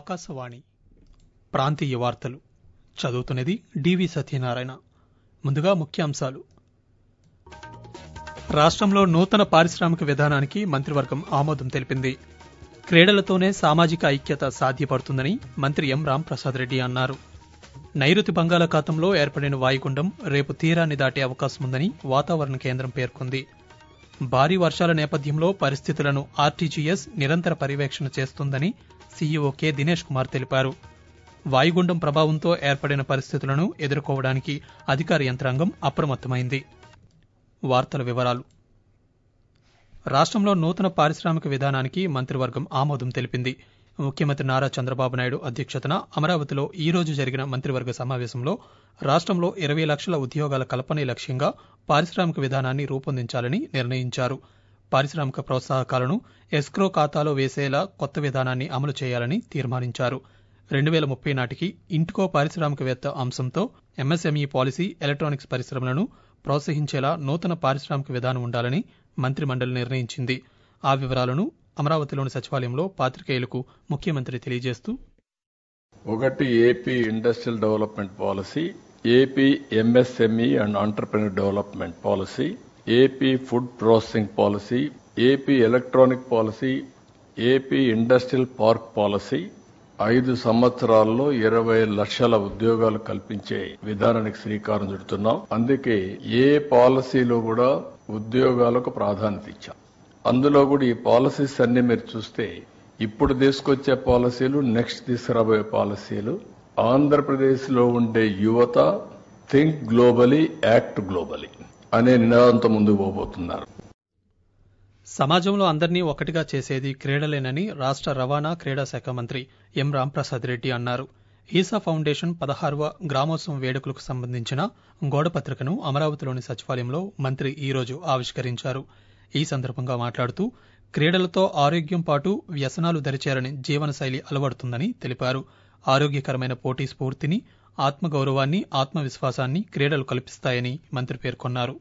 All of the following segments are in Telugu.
ఆకాశవాణి ప్రాంతీయ వార్తలు చదువుతున్నది డివి సత్యనారాయణ ముందుగా ముఖ్యాంశాలు రాష్ట్రంలో నూతన పారిశ్రామిక విధానానికి మంత్రివర్గం ఆమోదం తెలిపింది క్రీడలతోనే సామాజిక ఐక్యత సాధ్యపడుతుందని మంత్రి ఎం రాంప్రసాద్ రెడ్డి అన్నారు నైరుతి బంగాళాఖాతంలో ఏర్పడిన వాయుగుండం రేపు తీరాన్ని దాటే అవకాశం ఉందని వాతావరణ కేంద్రం పేర్కొంది భారీ వర్షాల నేపథ్యంలో పరిస్థితులను ఆర్టీజీఎస్ నిరంతర పర్యవేక్షణ చేస్తుందని సీఈఓ కె దినేష్ కుమార్ తెలిపారు వాయుగుండం ప్రభావంతో ఏర్పడిన పరిస్థితులను ఎదుర్కోవడానికి అధికార యంత్రాంగం అప్రమత్తమైంది వార్తల వివరాలు రాష్ట్రంలో నూతన పారిశ్రామిక విధానానికి మంత్రివర్గం ఆమోదం తెలిపింది ముఖ్యమంత్రి నారా చంద్రబాబు నాయుడు అధ్యక్షతన అమరావతిలో ఈ రోజు జరిగిన మంత్రివర్గ సమావేశంలో రాష్ట్రంలో ఇరవై లక్షల ఉద్యోగాల కల్పనే లక్ష్యంగా పారిశ్రామిక విధానాన్ని రూపొందించాలని నిర్ణయించారు పారిశ్రామిక ప్రోత్సాహకాలను ఎస్క్రో ఖాతాలో వేసేలా కొత్త విధానాన్ని అమలు చేయాలని తీర్మానించారు రెండు వేల ముప్పై నాటికి ఇంటికో పారిశ్రామికవేత్త అంశంతో ఎంఎస్ఎంఈ పాలసీ ఎలక్ట్రానిక్స్ పరిశ్రమలను ప్రోత్సహించేలా నూతన పారిశ్రామిక విధానం ఉండాలని మంత్రిమండలి నిర్ణయించింది ఆ వివరాలను అమరావతిలోని సచివాలయంలో పాత్రికేయులకు ముఖ్యమంత్రి తెలియజేస్తూ ఒకటి AP industrial development policy AP MSME and entrepreneur development policy AP food processing policy AP electronic policy AP industrial park policy ఐదు సంవత్సరాల్లో ఇరవై లక్షల ఉద్యోగాలు కల్పించే విధానానికి శ్రీకారం చుడుతున్నాం అందుకే ఏ పాలసీలో కూడా ఉద్యోగాలకు ప్రాధాన్యత ఇచ్చాం అందులో కూడా ఈ పాలసీస్ అన్ని మీరు చూస్తే ఇప్పుడు తీసుకొచ్చే పాలసీలు నెక్స్ట్ తీసుకురాబోయే పాలసీలు ఆంధ్రప్రదేశ్ లో ఉండే యువత థింక్ గ్లోబలీ యాక్ట్ గ్లోబలీ అనే నినాదంతో ముందుకు పోబోతున్నారు సమాజంలో అందరినీ ఒకటిగా చేసేది క్రీడలేనని రాష్ట్ర రవాణా క్రీడా శాఖ మంత్రి ఎం రాంప్రసాద్ రెడ్డి అన్నారు ఈసా ఫౌండేషన్ పదహారవ గ్రామోత్సవం వేడుకలకు సంబంధించిన గోడపత్రికను అమరావతిలోని సచివాలయంలో మంత్రి ఈ రోజు ఆవిష్కరించారు ఈ సందర్భంగా మాట్లాడుతూ క్రీడలతో ఆరోగ్యం పాటు వ్యసనాలు దరిచేరని జీవనశైలి అలవడుతుందని తెలిపారు ఆరోగ్యకరమైన పోటీ స్ఫూర్తిని ఆత్మగౌరవాన్ని ఆత్మవిశ్వాసాన్ని క్రీడలు కల్పిస్తాయని మంత్రి పేర్కొన్నారు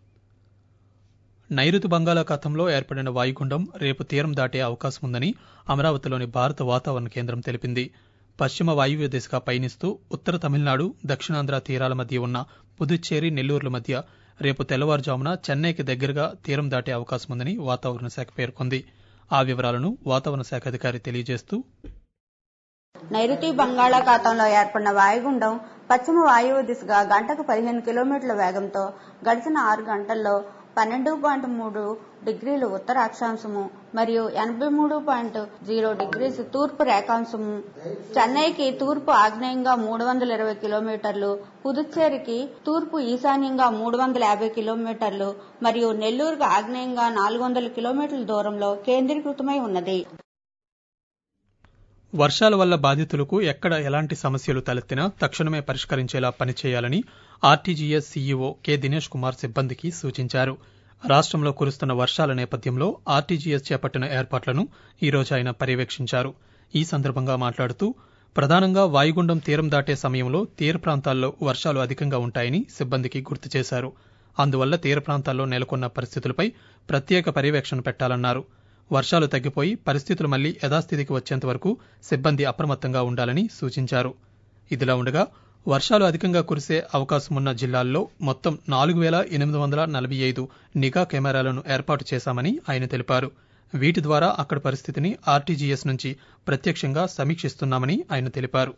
నైరుతి బంగాళాఖాతంలో ఏర్పడిన వాయుగుండం రేపు తీరం దాటే అవకాశం ఉందని అమరావతిలోని భారత వాతావరణ కేంద్రం తెలిపింది పశ్చిమ వాయువ్య దిశగా పయనిస్తూ ఉత్తర తమిళనాడు దక్షిణాంధ్ర తీరాల మధ్య ఉన్న పుదుచ్చేరి నెల్లూరుల మధ్య రేపు తెల్లవారుజామున చెన్నైకి దగ్గరగా తీరం దాటే అవకాశం ఉందని వాతావరణ శాఖ పేర్కొంది ఆ వివరాలను వాతావరణ శాఖ అధికారి తెలియజేస్తూ నైరుతి బంగాళాఖాతంలో ఏర్పడిన వాయుగుండం పశ్చిమ వాయువు దిశగా గంటకు పదిహేను కిలోమీటర్ల వేగంతో గడిచిన ఆరు గంటల్లో పన్నెండు పాయింట్ మూడు డిగ్రీలు ఉత్తర అక్షాంశము మరియు ఎనభై మూడు పాయింట్ జీరో డిగ్రీస్ తూర్పు రేఖాంశము చెన్నైకి తూర్పు ఆగ్నేయంగా మూడు వందల ఇరవై కిలోమీటర్లు పుదుచ్చేరికి తూర్పు ఈశాన్యంగా మూడు వందల యాభై కిలోమీటర్లు మరియు నెల్లూరుకు ఆగ్నేయంగా నాలుగు వందల కిలోమీటర్ల దూరంలో కేంద్రీకృతమై ఉన్నది వర్షాల వల్ల బాధితులకు ఎక్కడ ఎలాంటి సమస్యలు తలెత్తినా తక్షణమే పరిష్కరించేలా పనిచేయాలని RTGS CEO K Dinesh Kumar సిబ్బందికి సూచించారు రాష్ట్రంలో కురుస్తున్న వర్షాల నేపథ్యంలో ఆర్టీజీఎస్ చేపట్టిన ఏర్పాట్లను ఈ రోజు ఆయన పర్యవేక్షించారు ఈ సందర్భంగా మాట్లాడుతూ ప్రధానంగా వాయుగుండం తీరం దాటే సమయంలో తీర ప్రాంతాల్లో వర్షాలు అధికంగా ఉంటాయని సిబ్బందికి గుర్తు చేశారు అందువల్ల తీర ప్రాంతాల్లో నెలకొన్న పరిస్థితులపై ప్రత్యేక పర్యవేక్షణ పెట్టాలన్నారు వర్షాలు తగ్గిపోయి పరిస్థితులు మళ్లీ యథాస్థితికి వచ్చేంత వరకు సిబ్బంది అప్రమత్తంగా ఉండాలని సూచించారు ఇదిలా ఉండగా వర్షాలు అధికంగా కురిసే అవకాశమున్న జిల్లాల్లో మొత్తం నాలుగు వేల ఎనిమిది వందల నలభై ఐదు నిఘా కెమెరాలను ఏర్పాటు చేశామని ఆయన తెలిపారు వీటి ద్వారా అక్కడ పరిస్థితిని ఆర్టీజీఎస్ నుంచి ప్రత్యక్షంగా సమీక్షిస్తున్నామని ఆయన తెలిపారు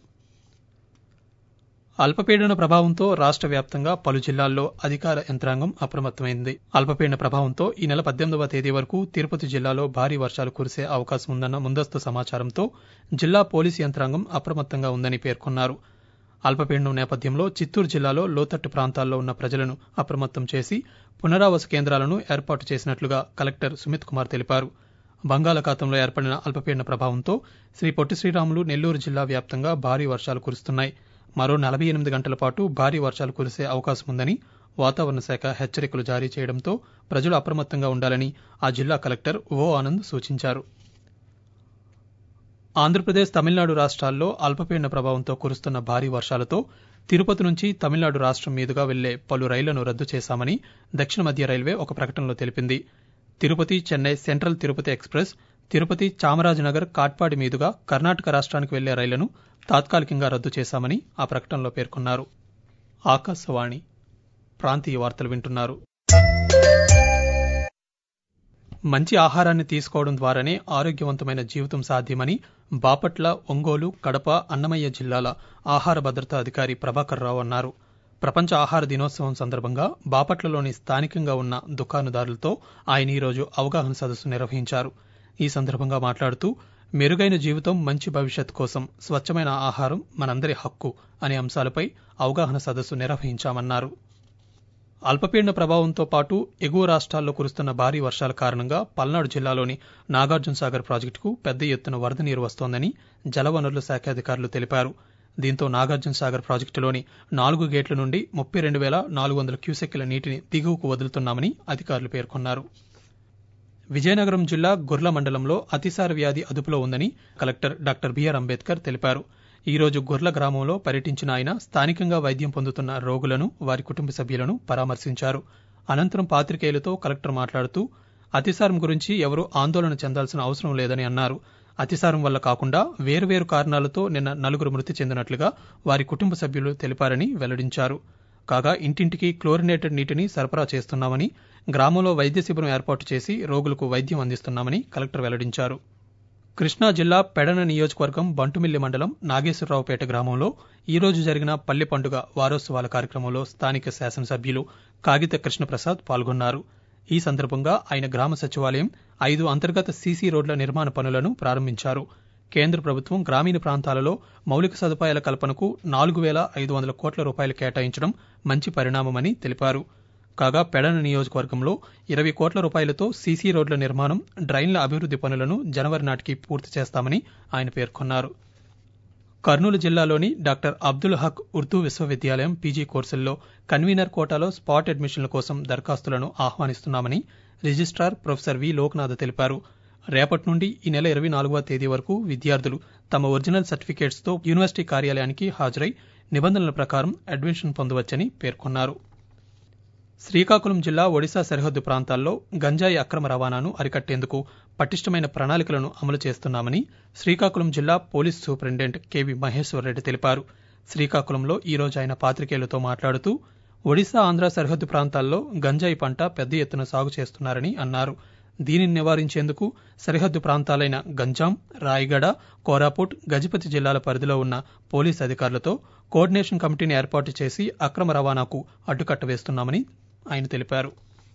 అల్పపీడన ప్రభావంతో రాష్ట్ర వ్యాప్తంగా పలు జిల్లాల్లో అధికార యంత్రాంగం అప్రమత్తమైంది అల్పపీడన ప్రభావంతో ఈ నెల పద్దెనిమిదవ తేదీ వరకు తిరుపతి జిల్లాలో భారీ వర్షాలు కురిసే అవకాశం ఉందన్న ముందస్తు సమాచారంతో జిల్లా పోలీసు యంత్రాంగం అప్రమత్తంగా ఉందని పేర్కొన్నారు అల్పపీడనం నేపథ్యంలో చిత్తూరు జిల్లాలో లోతట్టు ప్రాంతాల్లో ఉన్న ప్రజలను అప్రమత్తం చేసి పునరావాస కేంద్రాలను ఏర్పాటు చేసినట్లుగా కలెక్టర్ సుమిత్ కుమార్ తెలిపారు బంగాళాఖాతంలో ఏర్పడిన అల్పపీడన ప్రభావంతో శ్రీ పొట్టి శ్రీరాములు నెల్లూరు జిల్లా వ్యాప్తంగా భారీ వర్షాలు కురుస్తున్నాయి మరో నలభై ఎనిమిది గంటల పాటు భారీ వర్షాలు కురిసే అవకాశం ఉందని వాతావరణ శాఖ హెచ్చరికలు జారీ చేయడంతో ప్రజలు అప్రమత్తంగా ఉండాలని ఆ జిల్లా కలెక్టర్ ఓ ఆనంద్ సూచించారు ఆంధ్రప్రదేశ్ తమిళనాడు రాష్ట్రాల్లో అల్పపీడన ప్రభావంతో కురుస్తున్న భారీ వర్షాలతో తిరుపతి నుంచి తమిళనాడు రాష్ట్రం మీదుగా వెళ్లే పలు రైళ్లను రద్దు చేశామని దక్షిణ మధ్య రైల్వే ఒక ప్రకటనలో తెలిపింది తిరుపతి చెన్నై సెంట్రల్ తిరుపతి ఎక్స్ప్రెస్ తిరుపతి చామరాజనగర్ కాట్పాడి మీదుగా కర్ణాటక రాష్ట్రానికి వెళ్లే రైళ్లను తాత్కాలికంగా రద్దు చేశామని ఆ ప్రకటనలో పేర్కొన్నారు ఆకాశవాణి ప్రాంతీయ వార్తలు వింటున్నారు మంచి ఆహారాన్ని తీసుకోవడం ద్వారానే ఆరోగ్యవంతమైన జీవితం సాధ్యమని బాపట్ల ఒంగోలు కడప అన్నమయ్య జిల్లాల ఆహార భద్రతా అధికారి ప్రభాకర్ రావు అన్నారు ప్రపంచ ఆహార దినోత్సవం సందర్భంగా బాపట్లలోని స్థానికంగా ఉన్న దుకాణదారులతో ఆయన ఈరోజు అవగాహన సదస్సు నిర్వహించారు ఈ సందర్భంగా మాట్లాడుతూ మెరుగైన జీవితం మంచి భవిష్యత్ కోసం స్వచ్ఛమైన ఆహారం మనందరి హక్కు అనే అంశాలపై అవగాహన సదస్సు నిర్వహించామన్నారు అల్పపీడన ప్రభావంతో పాటు ఎగువ రాష్ట్రాల్లో కురుస్తున్న భారీ వర్షాల కారణంగా పల్నాడు జిల్లాలోని నాగార్జున సాగర్ ప్రాజెక్టుకు పెద్ద ఎత్తున వరద నీరు వస్తోందని జలవనరుల శాఖ అధికారులు తెలిపారు దీంతో నాగార్జున సాగర్ ప్రాజెక్టులోని నాలుగు గేట్ల నుండి ముప్పై రెండు వేల నాలుగు వందల క్యూసెక్కుల నీటిని దిగువకు వదులుతున్నామని అధికారులు పేర్కొన్నారు విజయనగరం జిల్లా గుర్ల మండలంలో అతిసార వ్యాధి అదుపులో ఉందని కలెక్టర్ డాక్టర్ బిఆర్ అంబేద్కర్ తెలిపారు ఈ రోజు గుర్ల గ్రామంలో పర్యటించిన ఆయన స్థానికంగా వైద్యం పొందుతున్న రోగులను వారి కుటుంబ సభ్యులను పరామర్శించారు అనంతరం పాత్రికేయులతో కలెక్టర్ మాట్లాడుతూ అతిసారం గురించి ఎవరూ ఆందోళన చెందాల్సిన అవసరం లేదని అన్నారు అతిసారం వల్ల కాకుండా వేరువేరు కారణాలతో నిన్న నలుగురు మృతి చెందినట్లుగా వారి కుటుంబ సభ్యులు తెలిపారని వెల్లడించారు కాగా ఇంటింటికి క్లోరినేటెడ్ నీటిని సరఫరా చేస్తున్నామని గ్రామంలో వైద్య శిబిరం ఏర్పాటు చేసి రోగులకు వైద్యం అందిస్తున్నామని కలెక్టర్ వెల్లడించారు కృష్ణా జిల్లా పెడన నియోజకవర్గం బంటుమిల్లి మండలం నాగేశ్వరరావుపేట గ్రామంలో ఈ రోజు జరిగిన పల్లె పండుగ వారోత్సవాల కార్యక్రమంలో స్థానిక శాసనసభ్యులు కాగిత కృష్ణప్రసాద్ పాల్గొన్నారు ఈ సందర్భంగా ఆయన గ్రామ సచివాలయం ఐదు అంతర్గత సీసీ రోడ్ల నిర్మాణ పనులను ప్రారంభించారు కేంద్ర ప్రభుత్వం గ్రామీణ ప్రాంతాలలో మౌలిక సదుపాయాల కల్పనకు నాలుగు వేల ఐదు వందల కోట్ల రూపాయలు కేటాయించడం మంచి పరిణామమని తెలిపారు కాగా పెడన నియోజకవర్గంలో ఇరవై కోట్ల రూపాయలతో సీసీ రోడ్ల నిర్మాణం డ్రైన్ల అభివృద్ది పనులను జనవరి నాటికి పూర్తి చేస్తామని ఆయన పేర్కొన్నారు కర్నూలు జిల్లాలోని డాక్టర్ అబ్దుల్ హక్ ఉర్దూ విశ్వవిద్యాలయం పీజీ కోర్సుల్లో కన్వీనర్ కోటాలో స్పాట్ అడ్మిషన్ల కోసం దరఖాస్తులను ఆహ్వానిస్తున్నామని రిజిస్ట్రార్ ప్రొఫెసర్ వి లోక్నాథ్ తెలిపారు రేపటి నుండి ఈ నెల ఇరవై నాలుగవ తేదీ వరకు విద్యార్థులు తమ ఒరిజినల్ సర్టిఫికేట్స్తో యూనివర్సిటీ కార్యాలయానికి హాజరై నిబంధనల ప్రకారం అడ్మిషన్ పొందవచ్చని పేర్కొన్నారు శ్రీకాకుళం జిల్లా ఒడిశా సరిహద్దు ప్రాంతాల్లో గంజాయి అక్రమ రవాణాను అరికట్టేందుకు పటిష్టమైన ప్రణాళికలను అమలు చేస్తున్నామని శ్రీకాకుళం జిల్లా police superintendent KV Maheshwar Reddy తెలిపారు శ్రీకాకుళంలో ఈ రోజు ఆయన పాత్రికేయులతో మాట్లాడుతూ ఒడిశా ఆంధ్ర సరిహద్దు ప్రాంతాల్లో గంజాయి పంట పెద్ద ఎత్తున సాగు చేస్తున్నారని అన్నారు దీనిని నివారించేందుకు సరిహద్దు ప్రాంతాలైన గంజాం రాయగడ కోరాపుట్ గజపతి జిల్లాల పరిధిలో ఉన్న పోలీస్ అధికారులతో కోఆర్డినేషన్ కమిటీని ఏర్పాటు చేసి అక్రమ రవాణాకు అడ్డుకట్ట వేస్తున్నామని ఆయన తెలిపారు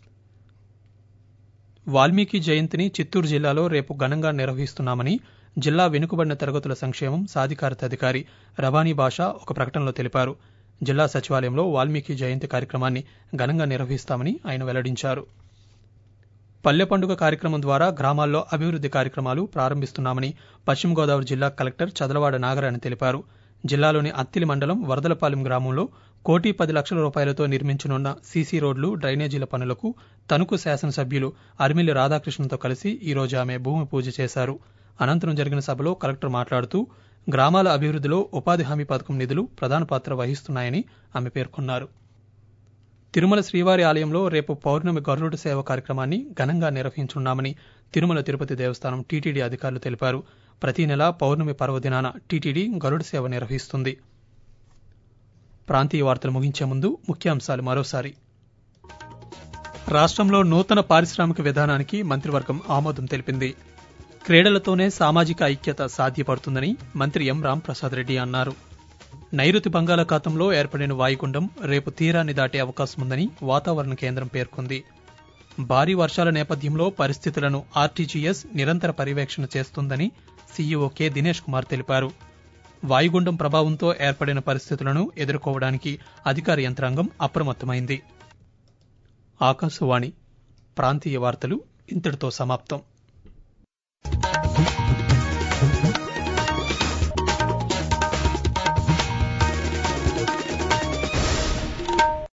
వాల్మీకి జయంతిని చిత్తూరు జిల్లాలో రేపు ఘనంగా నిర్వహిస్తున్నామని జిల్లా వెనుకబడిన తరగతుల సంక్షేమం సాధికారత అధికారి రవానీ భాష ఒక ప్రకటనలో తెలిపారు జిల్లా సచివాలయంలో వాల్మీకి జయంతి కార్యక్రమాన్ని ఘనంగా నిర్వహిస్తామని ఆయన వెల్లడించారు పల్లె పండుగ కార్యక్రమం ద్వారా గ్రామాల్లో అభివృద్ది కార్యక్రమాలు ప్రారంభిస్తున్నామని పశ్చిమ గోదావరి జిల్లా కలెక్టర్ చదలవాడ నాగరాణి తెలిపారు జిల్లాలోని అత్తిలి మండలం వరదలపాలెం గ్రామంలో కోటి పది లక్షల రూపాయలతో నిర్మించనున్న సీసీ రోడ్లు డ్రైనేజీల పనులకు తణుకు శాసనసభ్యులు అరిమిల్లి రాధాకృష్ణన్తో కలిసి ఈ రోజు ఆమె భూమి పూజ చేశారు అనంతరం జరిగిన సభలో కలెక్టర్ మాట్లాడుతూ గ్రామాల అభివృద్దిలో ఉపాధి హామీ పథకం నిధులు ప్రధాన పాత్ర వహిస్తున్నాయని ఆమె పేర్కొన్నారు తిరుమల శ్రీవారి ఆలయంలో రేపు పౌర్ణమి గరుడు సేవ కార్యక్రమాన్ని ఘనంగా నిర్వహించనున్నామని తిరుమల తిరుపతి దేవస్థానం టీటీడీ అధికారులు తెలిపారు ప్రతి నెల పౌర్ణమి పర్వదినాన టీటీడీ గరుడ సేవ నిర్వహిస్తుంది ప్రాంతీయ వార్తలు ముగించే ముందు ముఖ్యాంశాలు మరోసారి రాష్ట్రంలో నూతన పారిశ్రామిక విధానానికి మంత్రివర్గం ఆమోదం తెలిపింది క్రీడలతోనే సామాజిక ఐక్యత సాధ్యపడుతుందని మంత్రి ఎం రాంప్రసాద్ రెడ్డి అన్నారు నైరుతి బంగాళాఖాతంలో ఏర్పడిన వాయుగుండం రేపు తీరాన్ని దాటే అవకాశం ఉందని వాతావరణ కేంద్రం పేర్కొంది భారీ వర్షాల నేపథ్యంలో పరిస్థితులను ఆర్టీజీఎస్ నిరంతర పర్యవేక్షణ చేస్తుందని సీఈఓ కె దినేష్ కుమార్ తెలిపారు వాయుగుండం ప్రభావంతో ఏర్పడిన పరిస్థితులను ఎదుర్కోవడానికి అధికార యంత్రాంగం అప్రమత్తమైంది ఆకాశవాణి ప్రాంతీయ వార్తలు ఇంతటితో సమాప్తం